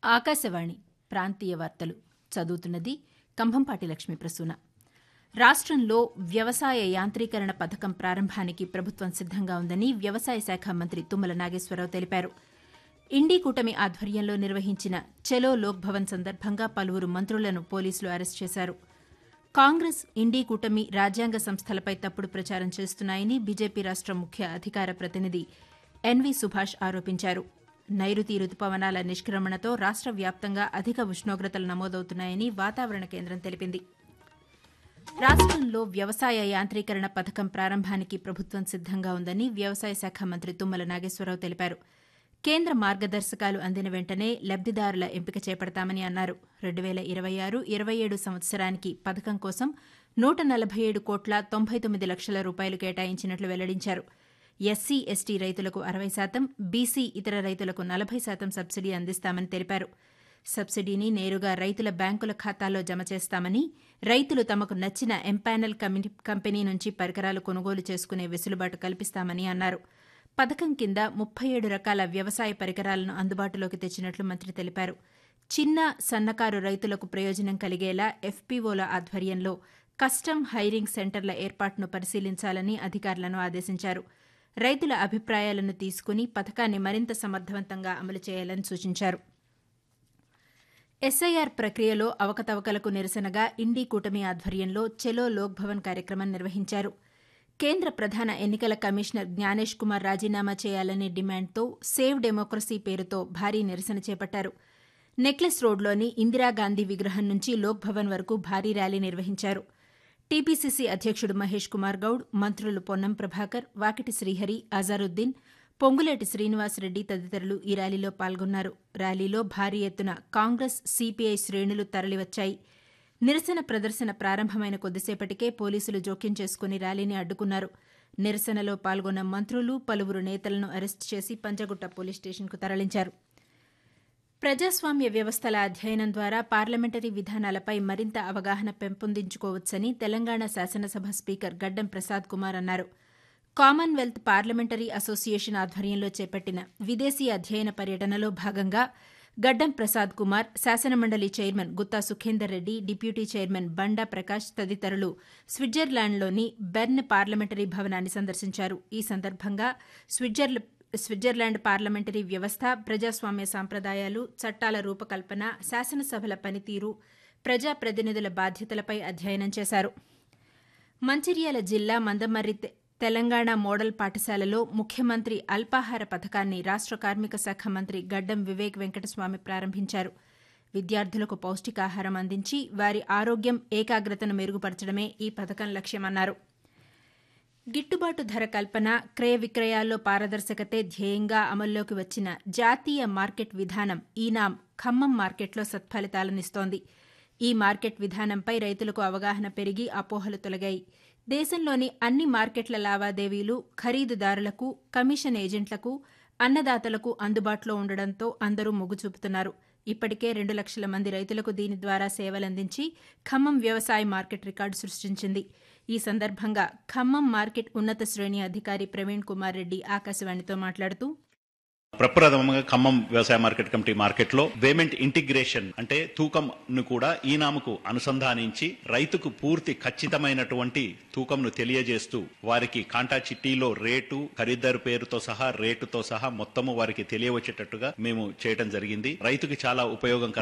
ఆకాశవాణి ప్రాంతీయ వార్తలు చదువుతున్నది కంభంపాటి లక్ష్మీ ప్రసూన రాష్ట్రంలో వ్యవసాయ యాంత్రీకరణ పథకం ప్రారంభానికి ప్రభుత్వం సిద్దంగా ఉందని వ్యవసాయ శాఖ మంత్రి తుమ్మల నాగేశ్వరరావు తెలిపారు ఇండీ కూటమి ఆధ్వర్యంలో నిర్వహించిన చలో లోక్ భవన్ సందర్భంగా పలువురు మంత్రులను పోలీసులు అరెస్ట్ చేశారు కాంగ్రెస్ ఇండీ కూటమి రాజ్యాంగ సంస్థలపై తప్పుడు ప్రచారం చేస్తున్నాయని బీజేపీ రాష్ట ముఖ్య అధికార ప్రతినిధి ఎన్వీ సుభాష్ ఆరోపించారు నైరుతి రుతుపవనాల నిష్క్రమణతో రాష్ట వ్యాప్తంగా అధిక ఉష్ణోగ్రతలు నమోదవుతున్నాయని వాతావరణ కేంద్రం తెలిపింది రాష్ట్రంలో వ్యవసాయ యాంత్రీకరణ పథకం ప్రారంభానికి ప్రభుత్వం సిద్దంగా ఉందని వ్యవసాయ శాఖ మంత్రి తుమ్మల నాగేశ్వరరావు తెలిపారు కేంద్ర మార్గదర్శకాలు అందిన వెంటనే లబ్దిదారుల ఎంపిక చేపడతామని అన్నారు రెండు వేల ఇరవై ఆరు ఇరవై ఏడు సంవత్సరానికి పథకం కోసం నూట నలభై ఏడు కోట్ల తొంభై తొమ్మిది లక్షల రూపాయలు కేటాయించినట్లు వెల్లడించారు ఎస్సీ ఎస్టీ రైతులకు అరవై శాతం బీసీ ఇతర రైతులకు నలభై శాతం సబ్సిడీ అందిస్తామని తెలిపారు సబ్సిడీని నేరుగా రైతుల బ్యాంకుల ఖాతాల్లో జమ చేస్తామని రైతులు తమకు నచ్చిన ఎంపానల్ కంపెనీ నుంచి పరికరాలు కొనుగోలు చేసుకునే వెసులుబాటు కల్పిస్తామని అన్నారు పథకం కింద ముప్పై ఏడు రకాల వ్యవసాయ పరికరాలను అందుబాటులోకి తెచ్చినట్లు మంత్రి తెలిపారు చిన్న సన్నకారు రైతులకు ప్రయోజనం కలిగేలా ఎఫ్పీఓల ఆధ్వర్యంలో కస్టమ్ హైరింగ్ సెంటర్ల ఏర్పాటును పరిశీలించాలని అధికారులను ఆదేశించారు రైతుల అభిప్రాయాలను తీసుకుని పథకాన్ని మరింత సమర్థవంతంగా అమలు చేయాలని సూచించారు ఎస్ఐఆర్ ప్రక్రియలో అవకతవకలకు నిరసనగా ఇండీ కూటమి ఆధ్వర్యంలో చెలో లోక్ భవన్ కార్యక్రమం నిర్వహించారు కేంద్ర ప్రధాన ఎన్నికల కమిషనర్ జ్ఞానేష్ కుమార్ రాజీనామా చేయాలనే డిమాండ్తో సేవ్ డెమోక్రసీ పేరుతో భారీ నిరసన చేపట్టారు నెక్లెస్ రోడ్లోని ఇందిరాగాంధీ విగ్రహం నుంచి లోక్ భవన్ వరకు భారీ ర్యాలీ నిర్వహించారు టీపీసీసీ అధ్యక్షుడు మహేష్ కుమార్ గౌడ్ మంత్రులు పొన్నం ప్రభాకర్ వాకిటి శ్రీహరి అజారుద్దీన్ పొంగులేటి శ్రీనివాసరెడ్డి తదితరులు ఈ ర్యాలీలో పాల్గొన్నారు ర్యాలీలో భారీ ఎత్తున కాంగ్రెస్ సీపీఐ శ్రేణులు తరలివచ్చాయి నిరసన ప్రదర్శన ప్రారంభమైన కొద్దిసేపటికే పోలీసులు జోక్యం చేసుకుని ర్యాలీని అడ్డుకున్నారు నిరసనలో పాల్గొన్న మంత్రులు పలువురు నేతలను అరెస్టు చేసి పంజగుట్ట పోలీస్ స్టేషన్కు తరలించారు ప్రజాస్వామ్య వ్యవస్థల అధ్యయనం ద్వారా పార్లమెంటరీ విధానాలపై మరింత అవగాహన పెంపొందించుకోవచ్చని తెలంగాణ శాసనసభ స్పీకర్ గడ్డం ప్రసాద్ కుమార్ అన్నారు కామన్వెల్త్ పార్లమెంటరీ అసోసియేషన్ ఆధ్వర్యంలో చేపట్టిన విదేశీ అధ్యయన పర్యటనలో భాగంగా గడ్డం ప్రసాద్ కుమార్ శాసనమండలి chairman Gutta Sukhender Reddy deputy chairman Banda Prakash తదితరులు స్విట్జర్లాండ్లోని బెర్న్ పార్లమెంటరీ భవనాన్ని సందర్శించారు ఈ సందర్భంగా స్విట్జర్లాండ్ పార్లమెంటరీ వ్యవస్థ ప్రజాస్వామ్య సాంప్రదాయాలు చట్టాల రూపకల్పన శాసనసభల పనితీరు ప్రజాప్రతినిధుల బాధ్యతలపై అధ్యయనం చేశారు మంచిర్యాల జిల్లా మందమర్రి తెలంగాణ మోడల్ పాఠశాలలో ముఖ్యమంత్రి అల్పాహార పథకాన్ని రాష్ట కార్మిక శాఖ మంత్రి గడ్డం వివేక్ వెంకటస్వామి ప్రారంభించారు విద్యార్థులకు పౌష్టికాహారం అందించి వారి ఆరోగ్యం ఏకాగ్రతను మెరుగుపరచడమే ఈ పథకం లక్ష్యమన్నారు గిట్టుబాటు ధర కల్పన క్రయ విక్రయాల్లో పారదర్శకతే ధ్యేయంగా అమల్లోకి వచ్చిన జాతీయ మార్కెట్ విధానం ఈనాం ఖమ్మం మార్కెట్లో సత్ఫలితాలనిస్తోంది ఈ మార్కెట్ విధానంపై రైతులకు అవగాహన పెరిగి అపోహలు తొలగాయి దేశంలోని అన్ని మార్కెట్ల లావాదేవీలు ఖరీదుదారులకు కమిషన్ ఏజెంట్లకు అన్నదాతలకు అందుబాటులో ఉండడంతో అందరూ మొగ్గు చూపుతున్నారు ఇప్పటికే రెండు లక్షల మంది రైతులకు దీని ద్వారా సేవలందించి ఖమ్మం వ్యవసాయ మార్కెట్ రికార్డు సృష్టించింది ఈ సందర్భంగా ఖమ్మం మార్కెట్ ఉన్నత శ్రేణి అధికారి ప్రవీణ్ కుమార్ రెడ్డి ఆకాశవాణితో మాట్లాడుతూ ప్రప్రథమంగా ఖమ్మం వ్యవసాయ మార్కెట్ కమిటీ మార్కెట్ లో పేమెంట్ ఇంటిగ్రేషన్ అంటే తూకం ను కూడా ఈనాముకు అనుసంధానించి రైతుకు పూర్తి ఖచ్చితమైనటువంటి తూకంను తెలియజేస్తూ వారికి కాంటా చిట్టీలో రేటు ఖరీదారు పేరుతో సహా రేటుతో సహా మొత్తము వారికి తెలియవచ్చేటట్టుగా మేము చేయడం జరిగింది రైతుకి చాలా ఉపయోగం